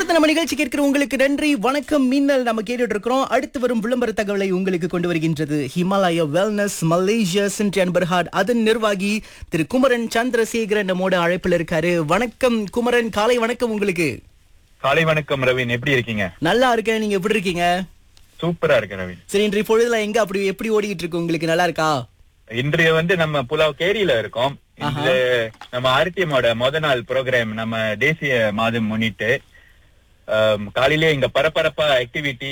தொடர்ந்து நம்ம நிகழ்ச்சி கேட்கிற உங்களுக்கு நன்றி வணக்கம் மின்னல் நம்ம கேட்டுட்டு இருக்கிறோம் அடுத்து வரும் விளம்பர தகவலை உங்களுக்கு கொண்டு வருகின்றது ஹிமாலய வெல்னஸ் மலேசியா சென்ட் அன்பர்ஹாட் அதன் நிர்வாகி திரு குமரன் சந்திரசேகரன் நம்மோட அழைப்பில் இருக்காரு வணக்கம் குமரன் காலை வணக்கம் உங்களுக்கு காலை வணக்கம் ரவீன் எப்படி இருக்கீங்க நல்லா இருக்கேன் நீங்க எப்படி இருக்கீங்க சூப்பரா இருக்கேன் ரவீன் சரி இன்றைய பொழுதுல எங்க அப்படி எப்படி ஓடிக்கிட்டு இருக்கு உங்களுக்கு நல்லா இருக்கா இன்றைய வந்து நம்ம புலாவ் கேரியில இருக்கோம் இந்த நம்ம ஆர்டிஎம்மோட முத நாள் ப்ரோக்ராம் நம்ம தேசிய மாதம் முன்னிட்டு ஆம், காலையிலே இங்க பரபரப்பா ஆக்டிவிட்டி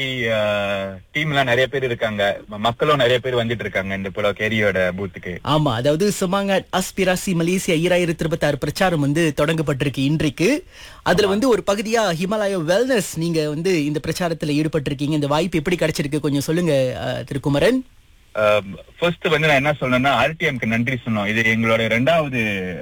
டீம் எல்லாம் நிறைய பேர் இருக்காங்க ம- மக்களும் நிறைய பேர் வந்துட்டு இருக்காங்க இந்த புலாவ் கேரியோட பூத்துக்கு ஆமா அதாவது சுமாங்கட் அஸ்பிராசி மலேசியா ஈராயிரத்தி இருபத்தி ஆறு பிரச்சாரம் வந்து தொடங்கப்பட்டிருக்கு இன்றைக்கு அதுல வந்து ஒரு பகுதியா ஹிமாலய வெல்னஸ் நீங்க வந்து இந்த பிரச்சாரத்துல ஈடுபட்டிருக்கீங்க இந்த வாய்ப்பு எப்படி கிடைச்சிருக்கு கொஞ்சம் சொல்லுங்க அஹ், திரு குமரன் ஃபர்ஸ்ட் வந்து நான் என்ன சொல்லணும்னா ஆர்டிஎம்க்கு நன்றி சொன்னோம் இது எங்களோட ரெண்டாவது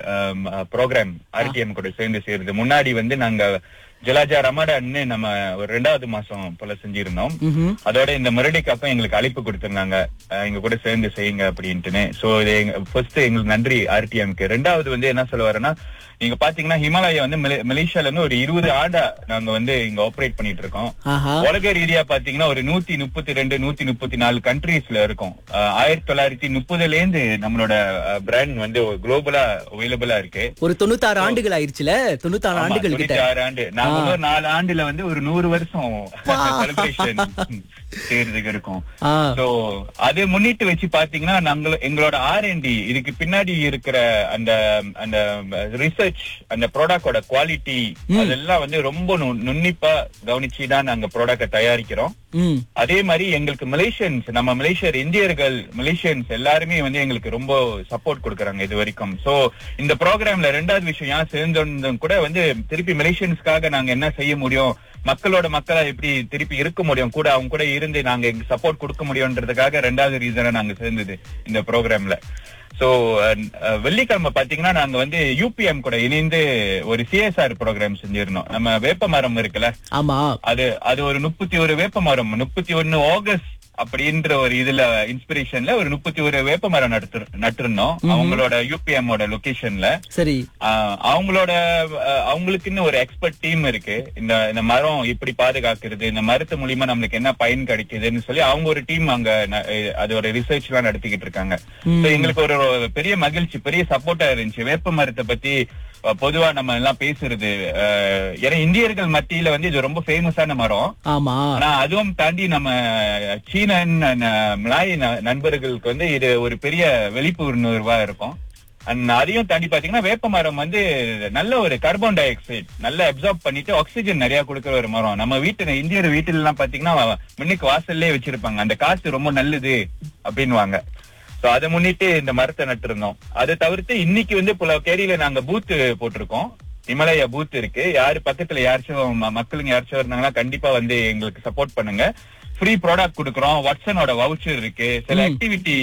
ப்ரோக்ராம் ஆர்டிஎம் கூட சேர்ந்து சேருது முன்னாடி வந்து நாங்க ஜலாஜா ரமடான்னு நம்ம ஒரு ரெண்டாவது மாசம் போல செஞ்சிருந்தோம் ம்ஹும். அதோட இந்த முரடிக்காக்கம் எங்களுக்கு அழைப்பு கொடுத்திருந்தாங்க அஹ், எங்க கூட சேர்ந்து செய்யுங்க அப்படின்ட்டுன்னு சோ இது ஃபர்ஸ்ட் எங்களுக்கு நன்றி ஆர்டிஎம்க்கு ரெண்டாவது வந்து என்ன சொல்ல வரேன்னா நீங்க பாத்தீங்கன்னா ஹிமாலயா வந்து மலே- மலேசியால இருந்து ஒரு இருபது ஆண்டா நாங்க வந்து இங்க ஆப்ரேட் பண்ணிட்டு இருக்கோம் ஆஹா உலக ரீதியா பாத்தீங்கன்னா ஒரு நூத்தி முப்பத்தி ரெண்டு நூத்தி முப்பத்தி நாலு கண்ட்ரீஸ்ல இருக்கும் அஹ், ஆயிரத்தி தொள்ளாயிரத்தி முப்பதுல இருந்து நம்மளோட பிராண்ட் வந்து குளோபலா அவைலபிளா இருக்கு ஒரு தொண்ணூத்தாறு ஆண்டுகள் ஆயிருச்சுல தொண்ணூத்தாறு ஆமா, ஆண்டுகள் கிட்ட 96 ஆண்டு நாங்க ஒரு நாலு ஆண்டுல வந்து ஒரு நூறு வருஷம் செலிப்ரேஷன் செய்யறதுக்கு இருக்கும் ஆ, சோ அது முன்னிட்டு வச்சு பாத்தீங்கன்னா நாங்க எங்களோட ஆர்என்டி இதுக்கு பின்னாடி இருக்கிற அந்த அந்த ரிசர்ச் அந்த ப்ராடக்டோட குவாலிட்டி அதெல்லாம் வந்து ரொம்ப நு- நுண்ணிப்பா கவனிச்சு தான் நாங்க ப்ராடக்ட தயாரிக்கிறோம் ம் அதே மாதிரி எங்களுக்கு மலேசியன்ஸ் நம்ம மலேசியர் இந்தியர்கள் மலேசியன்ஸ் எல்லாருமே வந்து எங்களுக்கு ரொம்ப சப்போர்ட் கொடுக்கறாங்க இது வரைக்கும் சோ இந்த ப்ரோக்ராம்ல ரெண்டாவது விஷயம் ஏன் சேர்ந்தோம் கூட வந்து திருப்பி மலேசியன்ஸ்க்காக நாங்க என்ன செய்ய முடியும் மக்களோட மக்களா எப்படி திருப்பி இருக்க முடியும் கூட அவங்க கூட இருந்து நாங்க சப்போர்ட் கொடுக்க முடியும்ன்றதுக்காக ரெண்டாவது ரீசனா நாங்க சேர்ந்தது இந்த ப்ரோக்ராம்ல சோ வெள்ளிக்கிழமை பாத்தீங்கன்னா நாங்க வந்து யூபிஎம் கூட இணைந்து ஒரு சிஎஸ்ஆர் ப்ரோக்ராம் செஞ்சிருந்தோம் நம்ம வேப்ப மரம் இருக்குல்ல ஆமா அது அது ஒரு முப்பத்தி ஒரு வேப்ப மரம் முப்பத்தி ஒன்னு ஆகஸ்ட் அப்படின்ற ஒரு இதுல இன்ஸ்பிரேஷன்ல ஒரு முப்பத்தி ஒரு வேப்ப மரம் நட்டு நட்டிருந்தோம் அவங்களோட யூபிஎம் ஓட லொகேஷன்ல சரி அவங்களோட ஆஹ், அவங்களுக்குன்னு ஒரு எக்ஸ்பர்ட் டீம் இருக்கு இந்த இந்த மரம் எப்படி பாதுகாக்கிறது இந்த மரத்து மூலியமா நம்மளுக்கு என்ன பயன் கிடைக்குதுன்னு சொல்லி அவங்க ஒரு டீம் அங்க ந- அஹ், அதோட ரிசர்ச் எல்லாம் நடத்திக்கிட்டு இருக்காங்க So, எங்களுக்கு ஒரு ஒரு பெரிய மகிழ்ச்சி பெரிய சப்போர்ட்டா இருந்துச்சு வேப்ப மரத்தை பத்தி அஹ், பொதுவா நம்ம எல்லாம் பேசுறது அஹ், ஏன்னா இந்தியர்கள் மத்தியில வந்து இது ரொம்ப ஃபேமஸான மரம் ஆமா ஆனா அதுவும் தாண்டி நம்ம சீனன் அஹ், மலாய் ந- நண்பர்களுக்கு வந்து இது ஒரு பெரிய விழிப்புணர்வா இருக்கும் அண்ட் அதையும் தாண்டி பாத்தீங்கன்னா வேப்ப மரம் வந்து நல்ல ஒரு கார்பன் டை ஆக்சைடு நல்லா அப்சார்ப் பண்ணிட்டு ஆக்சிஜன் நிறைய கொடுக்கிற ஒரு மரம் நம்ம வீட்டு இந்தியர் வீட்டுல எல்லாம் பாத்தீங்கன்னா முன்னுக்கு வாசல்லே வச்சிருப்பாங்க அந்த காசு ரொம்ப நல்லது அப்படின்னுவாங்க சோ அதை முன்னிட்டு இந்த மரத்தை நட்டிருந்தோம் அதை தவிர்த்து இன்னைக்கு வந்து புல கேரியில நாங்க பூத் போட்டிருக்கோம் இமலயா பூத் இருக்கு யாரு பக்கத்துல யாராச்சும் ம- மக்களுங்க யாராச்சும் இருந்தாங்கன்னா கண்டிப்பா வந்து எங்களுக்கு சப்போர்ட் பண்ணுங்க ஃப்ரீ ப்ராடக்ட் கொடுக்குறோம் வாட்ஸனோட வவுச்சர் இருக்கு சில ஆக்டிவிட்டி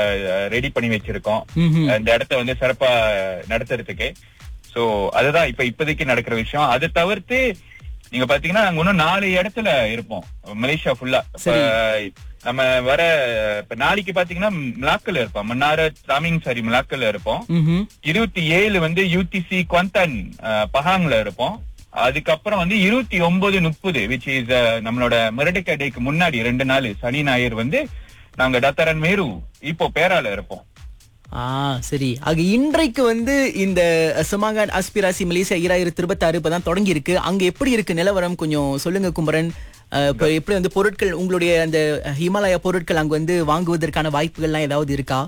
ரெடி பண்ணி வச்சிருக்கோம் ம்ஹும். இந்த இடத்த வந்து சிறப்பா நடத்துறதுக்கு சோ அதுதான் இப்ப இப்போதைக்கு நடக்கிற விஷயம் அதை தவிர்த்து நீங்க பாத்தீங்கன்னா நாங்க இன்னும் நாலு இடத்துல இருப்போம் மலேசியா ஃபுல்லா சரி. நம்ம வர இப்ப நாளைக்கு பாத்தீங்கன்னா மிலாக்கல்ல இருப்போம் மன்னார தாமிங் சாரி மிலாக்கல்ல இருப்போம் ம்ஹும். இருபத்தி ஏழு வந்து யூடிசி குவந்தன் பஹாங்ல இருப்போம் அதுக்கப்புறம் வந்து இருபத்தி ஒன்பது முப்பது விச் இஸ் நம்மளோட மிரடிக்கா டேக்கு முன்னாடி ரெண்டு நாள் சனி ஞாயிறு வந்து நாங்க டத்தரன் மேரு இப்போ பேரால இருப்போம் ஆ சரி ஆக இன்றைக்கு வந்து இந்த சுமாங்கான் அஸ்பிராசி மலேசியா ஈராயிரத்தி இருபத்தாறு இப்பதான் தொடங்கி இருக்கு அங்க எப்படி இருக்கு நிலவரம் கொஞ்சம் சொல்லுங்க குமரன் அஹ், இப்ப எப்படி வந்து பொருட்கள் உங்களுடைய அந்த ஹிமாலயா பொருட்கள் அங்க வந்து வாங்குவதற்கான வாய்ப்புகள்லாம் ஏதாவது இருக்கா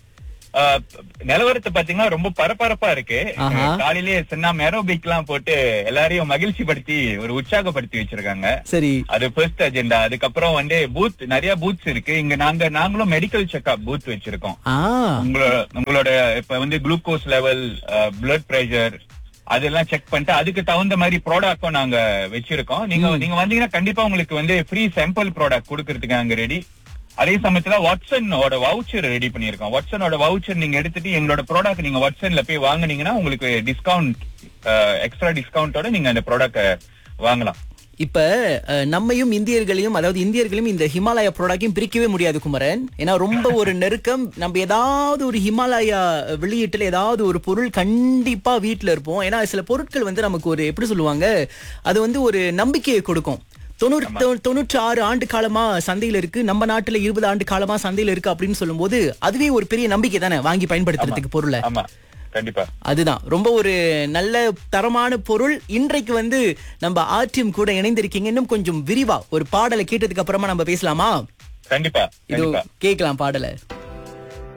ஆஹ் நிலவரத்தை பாத்தீங்கன்னா ரொம்ப பரபரப்பா இருக்கு ஆஹா. காலையிலேயே சின்ன மெரோபிக் எல்லாம் போட்டு எல்லாரையும் மகிழ்ச்சி படுத்தி ஒரு உற்சாகப்படுத்தி வச்சிருக்காங்க சரி அது ஃபர்ஸ்ட் அஜெண்டா அதுக்கப்புறம் வந்து பூத் நிறைய பூத்ஸ் இருக்கு இங்க நாங்க நாங்களும் மெடிக்கல் செக்அப் பூத் வச்சிருக்கோம் ஆ உங்களோட உங்களோட இப்ப வந்து குளுக்கோஸ் லெவல் பிளட் பிரஷர் அதெல்லாம் செக் பண்ணிட்டு அதுக்கு தகுந்த மாதிரி ப்ராடக்டும் நாங்க வச்சிருக்கோம் நீங்க நீங்க வந்தீங்கன்னா கண்டிப்பா உங்களுக்கு வந்து ஃப்ரீ சாம்பிள் ப்ராடக்ட் கொடுக்கறதுக்கு அங்க ரெடி அதே சமயத்துல வாட்ஸனோட வவுச்சர் ரெடி பண்ணிருக்கோம் வாட்ஸனோட வவுச்சர் நீங்க எடுத்துட்டு எங்களோட ப்ராடக்ட் நீங்க வாட்ஸன்ல போய் வாங்குனீங்கன்னா உங்களுக்கு டிஸ்கவுண்ட் எக்ஸ்ட்ரா டிஸ்கவுண்டோட நீங்க அந்த ப்ராடக்ட் வாங்கலாம் இப்ப அஹ், நம்மையும் இந்தியர்களையும் அதாவது இந்தியர்களையும் இந்த ஹிமாலயா ப்ராடக்டையும் பிரிக்கவே முடியாது குமரன் ஏன்னா ரொம்ப ஒரு நெருக்கம் நம்ம ஏதாவது ஒரு ஹிமாலயா வெளியீட்டுல ஏதாவது ஒரு பொருள் கண்டிப்பா வீட்ல இருப்போம் ஏன்னா சில பொருட்கள் வந்து நமக்கு ஒரு எப்படி சொல்லுவாங்க அது வந்து ஒரு நம்பிக்கையை கொடுக்கும் தொண்ணூறு தொ- தொண்ணூற்றி ஆறு ஆண்டு காலமா சந்தையில இருக்கு நம்ம நாட்டுல இருபது ஆண்டு காலமா சந்தையில இருக்கு அப்படின்னு சொல்லும்போது அதுவே ஒரு பெரிய நம்பிக்கை தானே வாங்கி பயன்படுத்துறதுக்கு பொருளை ஆமா கண்டிப்பா அதுதான் ரொம்ப ஒரு நல்ல தரமான பொருள் இன்றைக்கு வந்து நம்ம ஆர்டிஎம் கூட இணைந்திருக்கீங்க இன்னும் கொஞ்சம் விரிவா ஒரு பாடலை கேட்டதுக்கு அப்புறமா நம்ம பேசலாமா கண்டிப்பா இதோ கண்டிப்பா கேட்கலாம் பாடலை